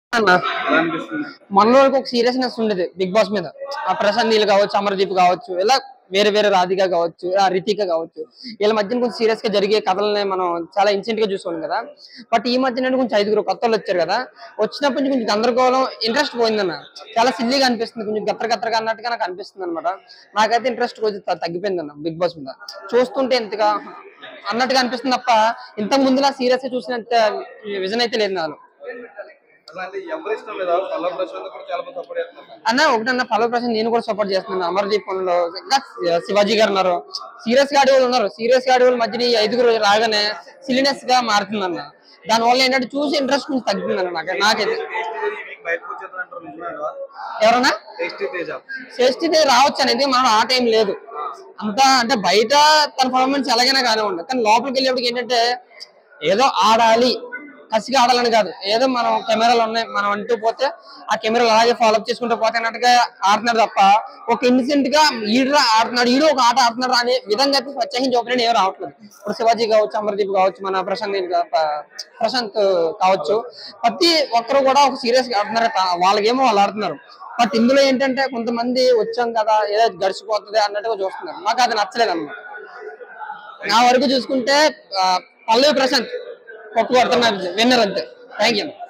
అన్న ఎలా అనిపిస్తుంది మన వరకు ఒక సీరియస్నెస్ ఉండేది బిగ్ బాస్ మీద ఆ ప్రశాంత్ నీళ్ళు కావచ్చు అమర్దీప్ కావచ్చు ఇలా వేరే వేరే రాధిక కావచ్చు ఆ రితిక కావచ్చు వీళ్ళ మధ్యన కొంచెం సీరియస్ గా జరిగే కథలనే మనం చాలా ఇన్సెంట్ గా చూసుకోండి కదా బట్ ఈ మధ్యన కొంచెం ఐదుగురు కొత్త వాళ్ళు వచ్చారు కదా వచ్చినప్పటి నుంచి కొంచెం గందరగోళం ఇంట్రెస్ట్ పోయిందన్న చాలా సిల్లీగా అనిపిస్తుంది కొంచెం గత్తర గత్తరగా అన్నట్టుగా నాకు అనిపిస్తుంది అనమాట నాకైతే ఇంట్రెస్ట్ కొంచెం త- తగ్గిపోయిందన్న బిగ్ బాస్ మీద చూస్తుంటే ఎంతగా అన్నట్టుగా అనిపిస్తుంది తప్ప ఇంతకు ముందులా సీరియస్ గా చూసినంత విజన్ అయితే లేదు నాలో అలా అంటే ఎవరు ఇష్టం లేదా పల్ల ప్రశాంత్ కూడా చాలా మంది సపోర్ట్ చేస్తున్నారు అన్న ఒకటన్న పల్లవ ప్రశాంత్ నేను కూడా సపోర్ట్ చేస్తున్నాను అమర్దీప్ పనులు ఇంకా శివాజీ గారు ఉన్నారు సీరియస్ గా ఆడేవాళ్ళు ఉన్నారు సీరియస్ గా ఆడేవాళ్ళు మధ్యన ఈ ఐదుగురు రాగానే సిలినెస్ గా మారుతుందన్న దాని వల్ల ఏంటంటే చూసి ఇంట్రెస్ట్ కొంచెం తగ్గుతుందన్న నాకు నాకైతే టేస్టీ ఈ వీక్ బయటకు వచ్చేద్దంటారు నిజమేనా ఎవరన్నా టేస్టీ తేజ చేస్తే రావచ్చు అనేది మనం ఆ టైం లేదు అంతా అంటే బయట తన పర్ఫార్మెన్స్ ఎలాగైనా కానివ్వండి కానీ లోపలికి వెళ్ళేప్పటికి ఏంటంటే ఏదో ఆడాలి కసిగా ఆడాలని కాదు ఏదో మనం కెమెరాలు ఉన్నాయి మనం అంటూ పోతే ఆ కెమెరాలు అలాగే ఫాలోఅప్ చేసుకుంటూ పోతే అన్నట్టుగా ఆడుతున్నాడు తప్ప ఒక ఇన్సిడెంట్ గా ఈడు ఆడుతున్నాడు ఈడు ఒక ఆట ఆడుతున్నాడు అనే విధంగా అయితే ప్రత్యేకించి ఒపీనియన్ ఏం రావట్లేదు ఇప్పుడు శివాజీ కావచ్చు అమర్దీప్ కావచ్చు మన ప్రశాంత్ నీల్ కా- ప- ప్రశాంత్ కావచ్చు ప్రతి ఒక్కరు కూడా ఒక సీరియస్ గా ఆడుతున్నారు తా- వాళ్ళకేమో వాళ్ళు ఆడుతున్నారు బట్ ఇందులో ఏంటంటే కొంతమంది వచ్చాం కదా ఏదో గడిచిపోతుంది అన్నట్టుగా చూస్తున్నారు నాకు అది నచ్చలేదు అన్నమాట నా వరకు చూసుకుంటే ఆ, పల్లవి ప్రశాంత్ ఒక్క కొడుతున్నారు విన్నర్ అంతే థ్యాంక్ యూ